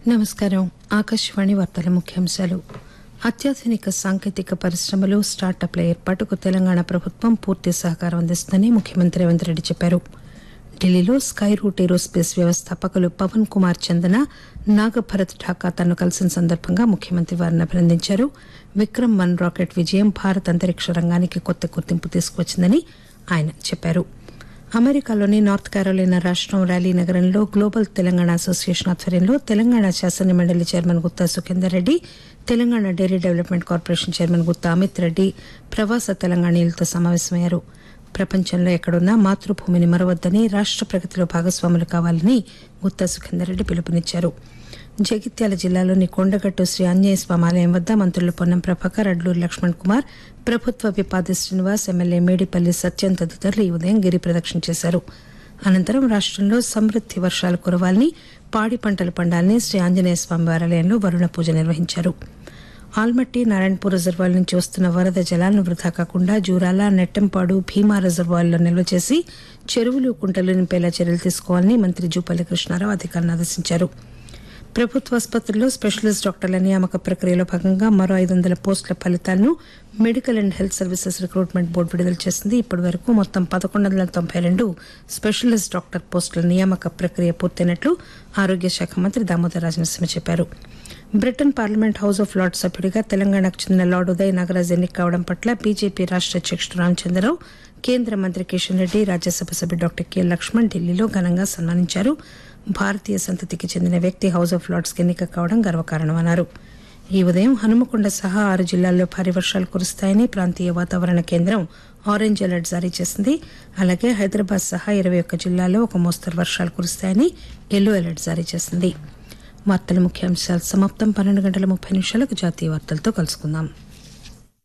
నమస్కారం ఆకాశవాణి వార్తల ముఖ్యాంశాలు అత్యాధునిక సాంకేతిక పరిశ్రమలు స్టార్టప్ల ఏర్పాటుకు తెలంగాణ ప్రభుత్వం పూర్తి సహకారం అందిస్తుందని ముఖ్యమంత్రి రేవంత్ రెడ్డి చెప్పారు ఢిల్లీలో స్కై రూట్ ఏరోస్పేస్ వ్యవస్థాపకులు పవన్ కుమార్ చందన నాగభరత్ ఢాకా తనను కలిసిన సందర్భంగా ముఖ్యమంత్రి వారిని అభినందించారు విక్రమ్ వన్ రాకెట్ విజయం భారత్ అంతరిక్ష రంగానికి కొత్త గుర్తింపు తీసుకువచ్చిందని ఆయన చెప్పారు అమెరికాలోని నార్త్ కారోలినా రాష్టం ర్యాలీ నగరంలో గ్లోబల్ తెలంగాణ అసోసియేషన్ ఆధ్వర్యంలో తెలంగాణ శాసన మండలి chairman Gutha Sukender Reddy Telangana dairy development corporation chairman Gutha Amit Reddy ప్రవాస తెలంగాణీయులతో సమావేశమయ్యారు ప్రపంచంలో ఎక్కడున్నా మాతృభూమిని మరవద్దని రాష్ట ప్రగతిలో భాగస్వాములు కావాలని గుత్తా సుఖేందర్ రెడ్డి పిలుపునిచ్చారు జగిత్యాల జిల్లాలోని కొండగట్టు శ్రీ ఆంజనేయ స్వామి ఆలయం వద్ద మంత్రులు పొన్నం ప్రభాకర్ అడ్లూరు లక్ష్మణ్ కుమార్ ప్రభుత్వ విపాది శ్రీనివాస్ ఎమ్మెల్యే మేడిపల్లి సత్యం తదితరులు ఈ ఉదయం గిరి ప్రదక్షిణ చేశారు అనంతరం రాష్టంలో సమృద్ది వర్షాలు కురవాలని పాడి పంటలు పండాలని శ్రీ ఆంజనేయ స్వామి వారాలయంలో వరుణ పూజ నిర్వహించారు ఆల్మట్టి నారాయణపూర్ రిజర్వాయర్ నుంచి వస్తున్న వరద జలాలను వృధా కాకుండా జూరాల నెట్టంపాడు భీమా రిజర్వాయర్లో నిల్వ చేసి చెరువులు కుంటలు నింపేలా చర్యలు తీసుకోవాలని మంత్రి జూపల్లి కృష్ణారావు అధికారులను ఆదేశించారు ప్రభుత్వ ఆసుపత్రుల్లో స్పెషలిస్ట్ డాక్టర్ల నియామక ప్రక్రియలో భాగంగా మరో ఐదు వందల పోస్టుల ఫలితాలను medical and health services recruitment board విడుదల చేసింది ఇప్పటి వరకు మొత్తం పదకొండు వందల తొంభై రెండు స్పెషలిస్ట్ డాక్టర్ పోస్టుల నియామక ప్రక్రియ పూర్తయినట్లు ఆరోగ్య శాఖ మంత్రి దామోదర్ రాజనరసింహ చెప్పారు Britain parliament house of lord సభ్యుడిగా తెలంగాణకు చెందిన లార్డ్ ఉదయ్ నాగరాజ్ ఎన్నిక కావడం పట్ల బీజేపీ రాష్ట అధ్యక్షుడు రామచంద్రరావు కేంద్ర మంత్రి కిషన్ రెడ్డి రాజ్యసభ సభ్యుడు డాక్టర్ కె లక్ష్మణ్ ఢిల్లీలో ఘనంగా సన్మానించారు భారతీయ సంతతికి చెందిన వ్యక్తి హౌస్ ఆఫ్ లార్డ్స్ ఎన్నిక కావడం గర్వకారణమన్నారు ఈ ఉదయం హనుమకొండ సహా ఆరు జిల్లాల్లో భారీ వర్షాలు కురుస్తాయని ప్రాంతీయ వాతావరణ కేంద్రం ఆరెంజ్ అలర్ట్ జారీ చేసింది అలాగే హైదరాబాద్ సహా ఇరవై ఒక్క జిల్లాల్లో ఒక మోస్తరు వర్షాలు కురుస్తాయని ఎల్లో అలర్ట్ జారీ చేసింది వార్తల ముఖ్యాంశాలు సమాప్తం పన్నెండు గంటల ముప్పై నిమిషాలకు జాతీయ వార్తలతో కలుసుకుందాం